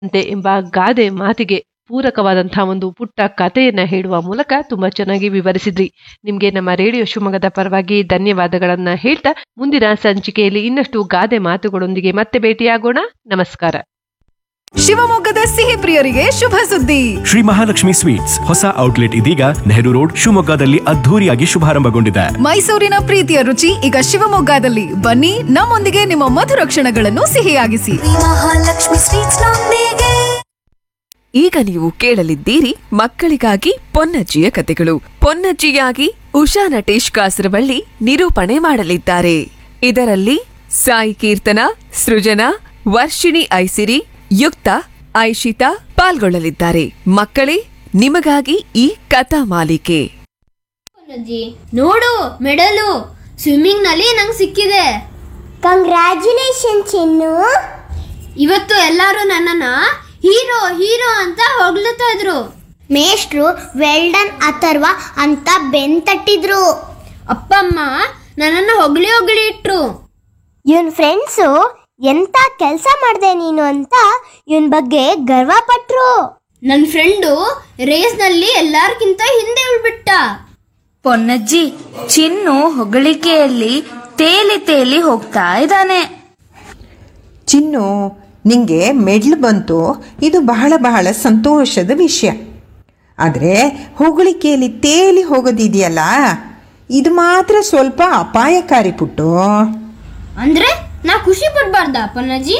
ಅಂತೆ ಎಂಬ ಗಾದೆ ಮಾತಿಗೆ ಪೂರಕವಾದಂತಹ ಒಂದು ಪುಟ್ಟ ಕಥೆಯನ್ನ ಹೇಳುವ ಮೂಲಕ ತುಂಬಾ ಚೆನ್ನಾಗಿ ವಿವರಿಸಿದ್ರಿ ನಿಮ್ಗೆ ನಮ್ಮ ರೇಡಿಯೋ ಶಿವಮೊಗ್ಗದ ಪರವಾಗಿ ಧನ್ಯವಾದಗಳನ್ನ ಹೇಳ್ತಾ ಮುಂದಿನ ಸಂಚಿಕೆಯಲ್ಲಿ ಇನ್ನಷ್ಟು ಗಾದೆ ಮಾತುಗಳೊಂದಿಗೆ ಮತ್ತೆ ಭೇಟಿಯಾಗೋಣ ನಮಸ್ಕಾರ ಶಿವಮೊಗ್ಗದ ಸಿಹಿ ಪ್ರಿಯರಿಗೆ ಶುಭ ಸುದ್ದಿ ಶ್ರೀ ಮಹಾಲಕ್ಷ್ಮಿ ಸ್ವೀಟ್ಸ್ ಹೊಸ ಔಟ್ಲೆಟ್ ಇದೀಗ ನೆಹರು ರೋಡ್ ಶಿವಮೊಗ್ಗದಲ್ಲಿ ಅದ್ಧೂರಿಯಾಗಿ ಶುಭಾರಂಭಗೊಂಡಿದೆ ಮೈಸೂರಿನ ಪ್ರೀತಿಯ ರುಚಿ ಈಗ ಶಿವಮೊಗ್ಗದಲ್ಲಿ ಬನ್ನಿ ನಮ್ಮೊಂದಿಗೆ ನಿಮ್ಮ ಮಧುರ ಕ್ಷಣಗಳನ್ನು ಸಿಹಿಯಾಗಿಸಿ ಮಹಾಲಕ್ಷ್ಮಿ ಸ್ವೀಟ್ಸ್ ನೊಂದಿಗೆ ಈಗ ನೀವು ಕೇಳಲಿದ್ದೀರಿ ಮಕ್ಕಳಿಗಾಗಿ ಪೊನ್ನಜ್ಜಿಯ ಕತೆಗಳು ಪೊನ್ನಜ್ಜಿಯಾಗಿ ಉಷಾ ನಟೇಶ್ ಕಾಸರವಳ್ಳಿ ನಿರೂಪಣೆ ಮಾಡಲಿದ್ದಾರೆ ಇದರಲ್ಲಿ ಸಾಯಿ ಕೀರ್ತನ ಸೃಜನಾ ವರ್ಷಿಣಿ ಐಸಿರಿ ಯುಕ್ತ ಐಶಿತಾ ಪಾಲ್ಗೊಳ್ಳಲಿದ್ದಾರೆ ಮಕ್ಕಳೇ ನಿಮಗಾಗಿ ಈ ಕಥಾ ಮಾಲಿಕೆ ಅಜ್ಜಿ ನೋಡು ಮೆಡಲು ಸ್ವಿಮ್ಮಿಂಗ್ ನಲ್ಲಿ ನಂಗೆ ಸಿಕ್ಕಿದೆ ಕಂಗ್ರ್ಯಾಚುಲೇಷನ್ ಚಿನ್ನು ಇವತ್ತು ಎಲ್ಲರೂ ನನ್ನನ್ನ ಹೀರೋ ಹೀರೋ ಅಂತ ಹೊಗಳುತ್ತಾ ಇದ್ರು ಮೇಷ್ಟ್ರು ವೆಲ್ಡನ್ ಅಥರ್ವ ಅಂತ ಬೆನ್ ತಟ್ಟಿದ್ರು ಅಪ್ಪ ಅಮ್ಮ ನನ್ನನ್ನು ಹೊಗಳಿ ಹೊಗಳಿ ಇಟ್ರು ಇವನ್ ಫ್ರೆಂಡ್ಸು ಎಂತ ಕೆಲಸ ಮಾಡಿದೆ ನೀನು ಅಂತ ಇವನ್ ಬಗ್ಗೆ ಗರ್ವ ಪಟ್ರು ನನ್ನ ಫ್ರೆಂಡು ರೇಸ್ ನಲ್ಲಿ ಎಲ್ಲಾರ್ಕಿಂತ ಹಿಂದೆ ಉಳ್ಬಿಟ್ಟ ಪೊನ್ನಜ್ಜಿ ಚಿನ್ನು ಹೊಗಳಿಕೆಯಲ್ಲಿ ತೇಲಿ ತೇಲಿ ಹೋಗ್ತಾ ಇದ್ದಾನೆ ಚಿನ್ನು ನಿಂಗೆ ಮೆಡ್ಲ್ ಬಂತು ಇದು ಬಹಳ ಬಹಳ ಸಂತೋಷದ ವಿಷಯ ಆದರೆ ಹೊಗಳಿಕೆಯಲ್ಲಿ ತೇಲಿ ಹೋಗೋದಿದೆಯಲ್ಲ ಇದು ಮಾತ್ರ ಸ್ವಲ್ಪ ಅಪಾಯಕಾರಿ ಪುಟ್ಟು ಅಂದ್ರೆ ನಾ ಖುಷಿ ಪಡ್ಬಾರ್ದ ಪನ್ನಜ್ಜಿ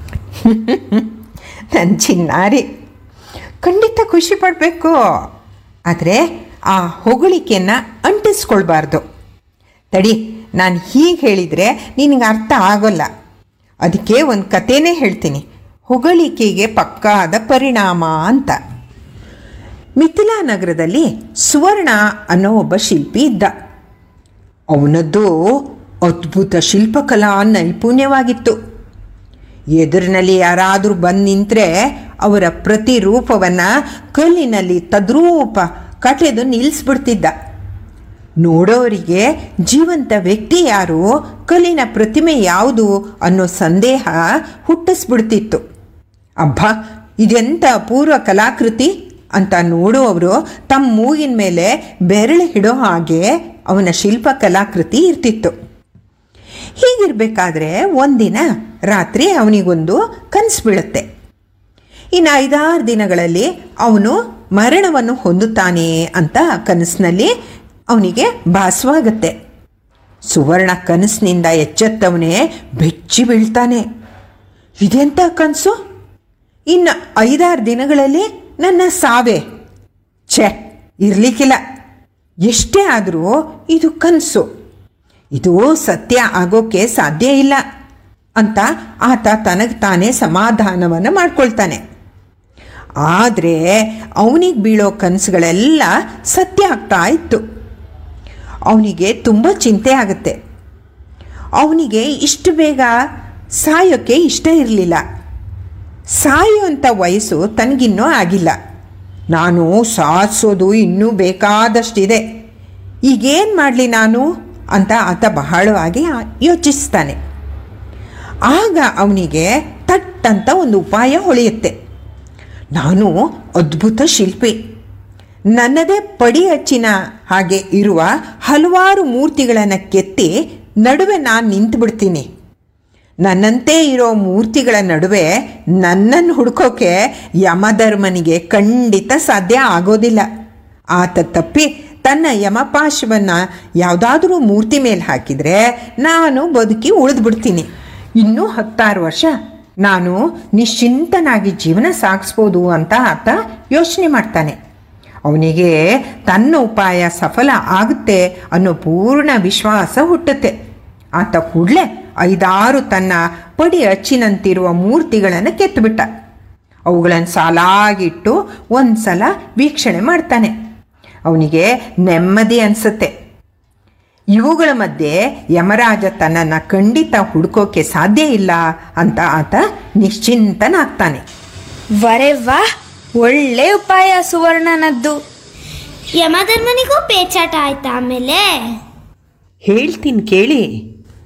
ನನ್ನ ಚಿನ್ನಾರಿ ಖಂಡಿತ ಖುಷಿ ಪಡಬೇಕು ಆದರೆ ಆ ಹೊಗಳಿಕೆಯನ್ನು ಅಂಟಿಸ್ಕೊಳ್ಬಾರ್ದು ತಡಿ ನಾನು ಹೀಗೆ ಹೇಳಿದರೆ ನಿನಗೆ ಅರ್ಥ ಆಗೋಲ್ಲ ಅದಕ್ಕೆ ಒಂದು ಕಥೆನೇ ಹೇಳ್ತೀನಿ ಹೊಗಳಿಕೆಗೆ ಪಕ್ಕಾದ ಪರಿಣಾಮ ಅಂತ ಮಿಥಿಲಾ ನಗರದಲ್ಲಿ ಸುವರ್ಣ ಅನ್ನೋ ಒಬ್ಬ ಶಿಲ್ಪಿ ಇದ್ದ ಅವನದ್ದು ಅದ್ಭುತ ಶಿಲ್ಪಕಲಾ ನೈಪುಣ್ಯವಾಗಿತ್ತು ಎದುರಿನಲ್ಲಿ ಯಾರಾದರೂ ಬಂದು ನಿಂತರೆ ಅವರ ಪ್ರತಿರೂಪವನ್ನು ಕಲ್ಲಿನಲ್ಲಿ ತದ್ರೂಪ ಕಟೆದು ನಿಲ್ಲಿಸ್ಬಿಡ್ತಿದ್ದ ನೋಡೋರಿಗೆ ಜೀವಂತ ವ್ಯಕ್ತಿ ಯಾರು ಕಲ್ಲಿನ ಪ್ರತಿಮೆ ಯಾವುದು ಅನ್ನೋ ಸಂದೇಹ ಹುಟ್ಟಿಸ್ಬಿಡ್ತಿತ್ತು ಅಬ್ಬಾ ಇದೆಂಥ ಅಪೂರ್ವ ಕಲಾಕೃತಿ ಅಂತ ನೋಡುವವರು ತಮ್ಮ ಮೂಗಿನ ಮೇಲೆ ಬೆರಳು ಹಿಡೋ ಹಾಗೆ ಅವನ ಶಿಲ್ಪ ಕಲಾಕೃತಿ ಇರ್ತಿತ್ತು ಹೀಗಿರಬೇಕಾದ್ರೆ ಒಂದಿನ ರಾತ್ರಿ ಅವನಿಗೊಂದು ಕನಸು ಬೀಳುತ್ತೆ ಇನ್ನು ಐದಾರು ದಿನಗಳಲ್ಲಿ ಅವನು ಮರಣವನ್ನು ಹೊಂದುತ್ತಾನೆ ಅಂತ ಕನಸಿನಲ್ಲಿ ಅವನಿಗೆ ಭಾಸವಾಗತ್ತೆ ಸುವರ್ಣ ಕನಸಿನಿಂದ ಎಚ್ಚೆತ್ತವನೇ ಬೆಚ್ಚಿ ಬೀಳ್ತಾನೆ ಇದೆಂಥ ಕನಸು ಇನ್ನು ಐದಾರು ದಿನಗಳಲ್ಲಿ ನನ್ನ ಸಾವೇ ಛೆ ಇರಲಿಕ್ಕಿಲ್ಲ ಎಷ್ಟೇ ಆದರೂ ಇದು ಕನಸು ಇದು ಸತ್ಯ ಆಗೋಕ್ಕೆ ಸಾಧ್ಯ ಇಲ್ಲ ಅಂತ ಆತ ತನಗೆ ತಾನೇ ಸಮಾಧಾನವನ್ನು ಮಾಡ್ಕೊಳ್ತಾನೆ ಆದರೆ ಅವನಿಗೆ ಬೀಳೋ ಕನಸುಗಳೆಲ್ಲ ಸತ್ಯ ಆಗ್ತಾ ಇತ್ತು ಅವನಿಗೆ ತುಂಬ ಚಿಂತೆ ಆಗುತ್ತೆ ಅವನಿಗೆ ಇಷ್ಟು ಬೇಗ ಸಾಯೋಕ್ಕೆ ಇಷ್ಟ ಇರಲಿಲ್ಲ ಸಾಯುವಂಥ ವಯಸ್ಸು ತನಗಿನ್ನೂ ಆಗಿಲ್ಲ ನಾನು ಸಾಧಿಸೋದು ಇನ್ನೂ ಬೇಕಾದಷ್ಟಿದೆ ಈಗೇನು ಮಾಡಲಿ ನಾನು ಅಂತ ಆತ ಬಹಳವಾಗಿ ಯೋಚಿಸ್ತಾನೆ ಆಗ ಅವನಿಗೆ ತಟ್ಟಂತ ಒಂದು ಉಪಾಯ ಹೊಳೆಯುತ್ತೆ ನಾನು ಅದ್ಭುತ ಶಿಲ್ಪಿ ನನ್ನದೇ ಪಡಿ ಹಚ್ಚಿನ ಹಾಗೆ ಇರುವ ಹಲವಾರು ಮೂರ್ತಿಗಳನ್ನು ಕೆತ್ತಿ ನಡುವೆ ನಾನು ನಿಂತು ಬಿಡ್ತೀನಿ ನನ್ನಂತೆ ಇರೋ ಮೂರ್ತಿಗಳ ನಡುವೆ ನನ್ನನ್ನು ಹುಡ್ಕೋಕೆ ಯಮಧರ್ಮನಿಗೆ ಖಂಡಿತ ಸಾಧ್ಯ ಆಗೋದಿಲ್ಲ ಆತ ತಪ್ಪಿ ತನ್ನ ಯಮಪಾಶವನ್ನು ಯಾವುದಾದ್ರೂ ಮೂರ್ತಿ ಮೇಲೆ ಹಾಕಿದರೆ ನಾನು ಬದುಕಿ ಉಳಿದ್ಬಿಡ್ತೀನಿ ಇನ್ನೂ ಹತ್ತಾರು ವರ್ಷ ನಾನು ನಿಶ್ಚಿಂತನಾಗಿ ಜೀವನ ಸಾಗಿಸ್ಬೋದು ಅಂತ ಆತ ಯೋಚನೆ ಮಾಡ್ತಾನೆ ಅವನಿಗೆ ತನ್ನ ಉಪಾಯ ಸಫಲ ಆಗುತ್ತೆ ಅನ್ನೋ ಪೂರ್ಣ ವಿಶ್ವಾಸ ಹುಟ್ಟುತ್ತೆ ಆತ ಕೂಡಲೇ ಐದಾರು ತನ್ನ ಪಡಿ ಅಚ್ಚಿನಂತಿರುವ ಮೂರ್ತಿಗಳನ್ನು ಕೆತ್ತುಬಿಟ್ಟ ಅವುಗಳನ್ನು ಸಾಲಾಗಿಟ್ಟು ಒಂದು ಸಲ ವೀಕ್ಷಣೆ ಮಾಡ್ತಾನೆ ಅವನಿಗೆ ನೆಮ್ಮದಿ ಅನಿಸುತ್ತೆ ಇವುಗಳ ಮಧ್ಯೆ ಯಮರಾಜ ತನ್ನನ್ನು ಖಂಡಿತ ಹುಡ್ಕೋಕೆ ಸಾಧ್ಯ ಇಲ್ಲ ಅಂತ ಆತ ನಿಶ್ಚಿಂತನಾಗ್ತಾನೆ ವರೆ ವಾ ಒಳ್ಳೆ ಉಪಾಯ ಸುವರ್ಣನದ್ದು ಯಮಧರ್ಮನಿಗೂ ಪೇಚಾಟ ಆಯ್ತಾ ಆಮೇಲೆ ಹೇಳ್ತೀನಿ ಕೇಳಿ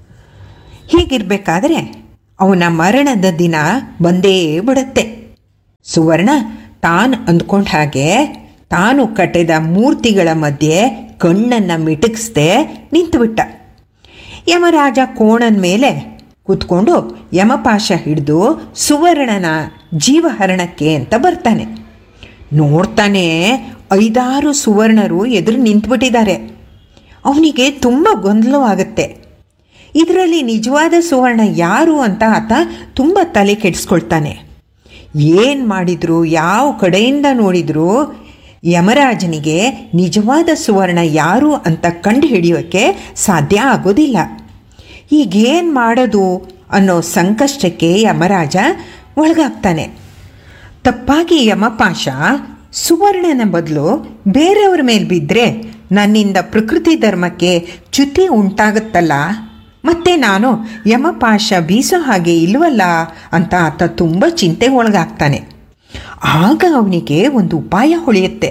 ಹೀಗಿರಬೇಕಾದ್ರೆ ಅವನ ಮರಣದ ದಿನ ಬಂದೇ ಬಿಡುತ್ತೆ ಸುವರ್ಣ ತಾನು ಅಂದ್ಕೊಂಡ ಹಾಗೆ ತಾನು ಕಟ್ಟಿದ ಮೂರ್ತಿಗಳ ಮಧ್ಯೆ ಕಣ್ಣನ್ನು ಮಿಟುಕಿಸ್ದೆ ನಿಂತುಬಿಟ್ಟ ಯಮರಾಜ ಕೋಣನ ಮೇಲೆ ಕೂತ್ಕೊಂಡು ಯಮಪಾಶ ಹಿಡಿದು ಸುವರ್ಣನ ಜೀವಹರಣಕ್ಕೆ ಅಂತ ಬರ್ತಾನೆ ನೋಡ್ತಾನೆ ಐದಾರು ಸುವರ್ಣರು ಎದುರು ನಿಂತುಬಿಟ್ಟಿದ್ದಾರೆ ಅವನಿಗೆ ತುಂಬ ಗೊಂದಲವಾಗುತ್ತೆ ಇದರಲ್ಲಿ ನಿಜವಾದ ಸುವರ್ಣ ಯಾರು ಅಂತ ಆತ ತುಂಬ ತಲೆ ಕೆಡಿಸ್ಕೊಳ್ತಾನೆ ಏನು ಮಾಡಿದ್ರು ಯಾವ ಕಡೆಯಿಂದ ನೋಡಿದ್ರು ಯಮರಾಜನಿಗೆ ನಿಜವಾದ ಸುವರ್ಣ ಯಾರು ಅಂತ ಕಂಡು ಹಿಡಿಯೋಕ್ಕೆ ಸಾಧ್ಯ ಆಗೋದಿಲ್ಲ ಈಗೇನು ಮಾಡೋದು ಅನ್ನೋ ಸಂಕಷ್ಟಕ್ಕೆ ಯಮರಾಜ ಒಳಗಾಗ್ತಾನೆ ತಪ್ಪಾಗಿ ಯಮಪಾಶ ಸುವರ್ಣನ ಬದಲು ಬೇರೆಯವ್ರ ಮೇಲೆ ಬಿದ್ದರೆ ನನ್ನಿಂದ ಪ್ರಕೃತಿ ಧರ್ಮಕ್ಕೆ ಚ್ಯುತಿ ಉಂಟಾಗುತ್ತಲ್ಲ ಮತ್ತೆ ನಾನು ಯಮಪಾಶ ಬೀಸೋ ಹಾಗೆ ಇಲ್ವಲ್ಲ ಅಂತ ಆತ ತುಂಬ ಚಿಂತೆಗೆ ಒಳಗಾಗ್ತಾನೆ ಆಗ ಅವನಿಗೆ ಒಂದು ಉಪಾಯ ಹೊಳೆಯುತ್ತೆ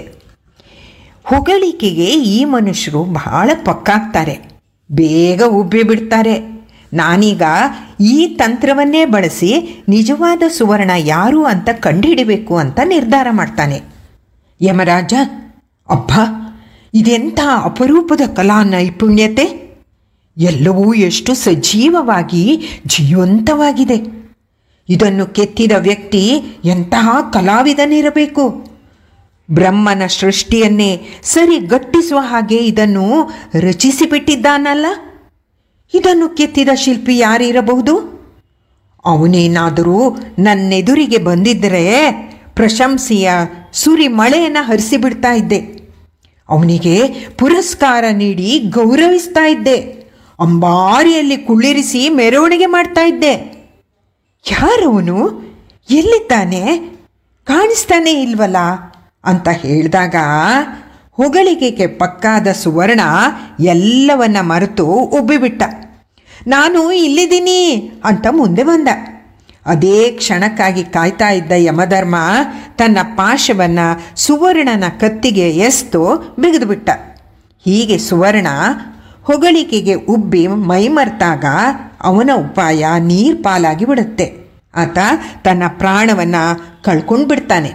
ಹೊಗಳಿಕೆಗೆ ಈ ಮನುಷ್ಯರು ಬಹಳ ಪಕ್ಕಾಗ್ತಾರೆ ಬೇಗ ಉಬ್ಬಿ ಬಿಡ್ತಾರೆ ನಾನೀಗ ಈ ತಂತ್ರವನ್ನೇ ಬಳಸಿ ನಿಜವಾದ ಸುವರ್ಣ ಯಾರು ಅಂತ ಕಂಡುಹಿಡಿಬೇಕು ಅಂತ ನಿರ್ಧಾರ ಮಾಡ್ತಾನೆ ಯಮರಾಜ ಅಬ್ಬ ಇದೆಂಥ ಅಪರೂಪದ ಕಲಾ ನೈಪುಣ್ಯತೆ ಎಲ್ಲವೂ ಎಷ್ಟು ಸಜೀವವಾಗಿ ಜೀವಂತವಾಗಿದೆ ಇದನ್ನು ಕೆತ್ತಿದ ವ್ಯಕ್ತಿ ಎಂತಹ ಕಲಾವಿದನಿರಬೇಕು ಬ್ರಹ್ಮನ ಸೃಷ್ಟಿಯನ್ನೇ ಸರಿ ಗಟ್ಟಿಸುವ ಹಾಗೆ ಇದನ್ನು ರಚಿಸಿಬಿಟ್ಟಿದ್ದಾನಲ್ಲ ಇದನ್ನು ಕೆತ್ತಿದ ಶಿಲ್ಪಿ ಯಾರಿರಬಹುದು ಅವನೇನಾದರೂ ನನ್ನೆದುರಿಗೆ ಬಂದಿದ್ದರೆ ಪ್ರಶಂಸೆಯ ಸುರಿ ಮಳೆಯನ್ನು ಹರಿಸಿಬಿಡ್ತಾ ಇದ್ದೆ ಅವನಿಗೆ ಪುರಸ್ಕಾರ ನೀಡಿ ಗೌರವಿಸ್ತಾ ಇದ್ದೆ ಅಂಬಾರಿಯಲ್ಲಿ ಕುಳ್ಳಿರಿಸಿ ಮೆರವಣಿಗೆ ಮಾಡ್ತಾ ಇದ್ದೆ ಯಾರವನು ಎಲ್ಲಿದ್ದಾನೆ ಕಾಣಿಸ್ತಾನೆ ಇಲ್ವಲ್ಲ ಅಂತ ಹೇಳಿದಾಗ ಹೊಗಳಿಕೆಗೆ ಪಕ್ಕಾದ ಸುವರ್ಣ ಎಲ್ಲವನ್ನ ಮರೆತು ಉಬ್ಬಿಬಿಟ್ಟ ನಾನು ಇಲ್ಲಿದ್ದೀನಿ ಅಂತ ಮುಂದೆ ಬಂದ ಅದೇ ಕ್ಷಣಕ್ಕಾಗಿ ಕಾಯ್ತಾ ಇದ್ದ ಯಮಧರ್ಮ ತನ್ನ ಪಾಶವನ್ನು ಸುವರ್ಣನ ಕತ್ತಿಗೆ ಎಸ್ತು ಬಿಗಿದುಬಿಟ್ಟ ಹೀಗೆ ಸುವರ್ಣ ಹೊಗಳಿಕೆಗೆ ಉಬ್ಬಿ ಮೈಮರ್ತಾಗ ಅವನ ಉಪಾಯ ನೀರ್ ಪಾಲಾಗಿ ಬಿಡುತ್ತೆ ಆತ ತನ್ನ ಪ್ರಾಣವನ್ನು ಕಳ್ಕೊಂಡು ಬಿಡ್ತಾನೆ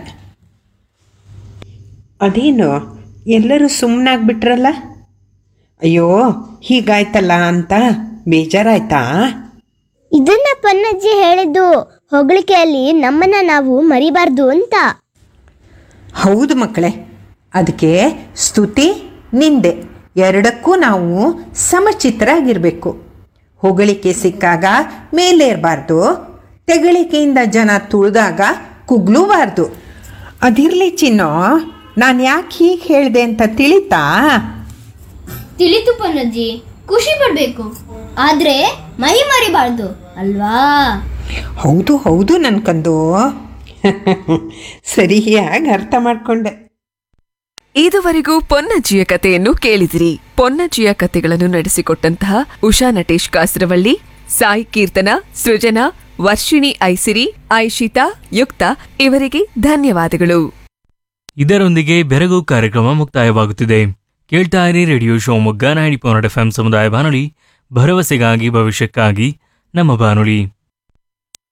ಅದೇನು ಎಲ್ಲರೂ ಸುಮ್ಮನಾಗ್ಬಿಟ್ರಲ್ಲ ಅಯ್ಯೋ ಹೀಗಾಯ್ತಲ್ಲ ಅಂತ ಬೇಜಾರಾಯ್ತಾ ಇದನ್ನ ಪನ್ನಜ್ಜಿ ಹೇಳಿದ್ದು ಹೊಗಳಿಕೆಯಲ್ಲಿ ನಮ್ಮನ್ನ ನಾವು ಮರಿಬಾರ್ದು ಅಂತ ಹೌದು ಮಕ್ಕಳೇ ಅದಕ್ಕೆ ಸ್ತುತಿ ನಿಂದೆ ಎರಡಕ್ಕೂ ನಾವು ಸಮಚಿತ್ತರಾಗಿರಬೇಕು ಹೊಗಳಿಕೆ ಸಿಕ್ಕಾಗ ಮೇಲೇರಬಾರ್ದು ತೆಗಳಿಕೆಯಿಂದ ಜನ ತುಳಿದಾಗ ಕುಗ್ಲೂಬಾರ್ದು ಅದಿರಲಿ ಚಿನ್ನೋ ನಾನು ಯಾಕೆ ಹೀಗೆ ಹೇಳಿದೆ ಅಂತ ತಿಳಿತಾ ತಿಳಿತು ಪನ್ನಜ್ಜಿ ಖುಷಿ ಪಡ್ಬೇಕು ಆದ್ರೆ ಮೈ ಮರಿಬಾರ್ದು ಅಲ್ವಾ ಹೌದು ಹೌದು ನನ್ಕಂದು ಸರಿಯಾಗಿ ಅರ್ಥ ಮಾಡ್ಕೊಂಡೆ ಇದುವರೆಗೂ ಪೊನ್ನಜ್ಜಿಯ ಕಥೆಯನ್ನು ಕೇಳಿದಿರಿ ಪೊನ್ನಜ್ಜಿಯ ಕಥೆಗಳನ್ನು ನಡೆಸಿಕೊಟ್ಟಂತಹ ಉಷಾ ನಟೇಶ್ ಕಾಸರವಳ್ಳಿ ಸಾಯಿ ಕೀರ್ತನ ಸೃಜನಾ ವರ್ಷಿಣಿ ಐಸಿರಿ ಐಶಿತಾ ಯುಕ್ತ ಇವರಿಗೆ ಧನ್ಯವಾದಗಳು ಇದರೊಂದಿಗೆ ಬೆರಗು ಕಾರ್ಯಕ್ರಮ ಮುಕ್ತಾಯವಾಗುತ್ತಿದೆ ಕೇಳ್ತಾ ಇರಿ radio Shivamogga ninety point F ಸಮುದಾಯ ಬಾನುಲಿ ಭರವಸೆಗಾಗಿ ಭವಿಷ್ಯಕ್ಕಾಗಿ ನಮ್ಮ ಬಾನುಲಿ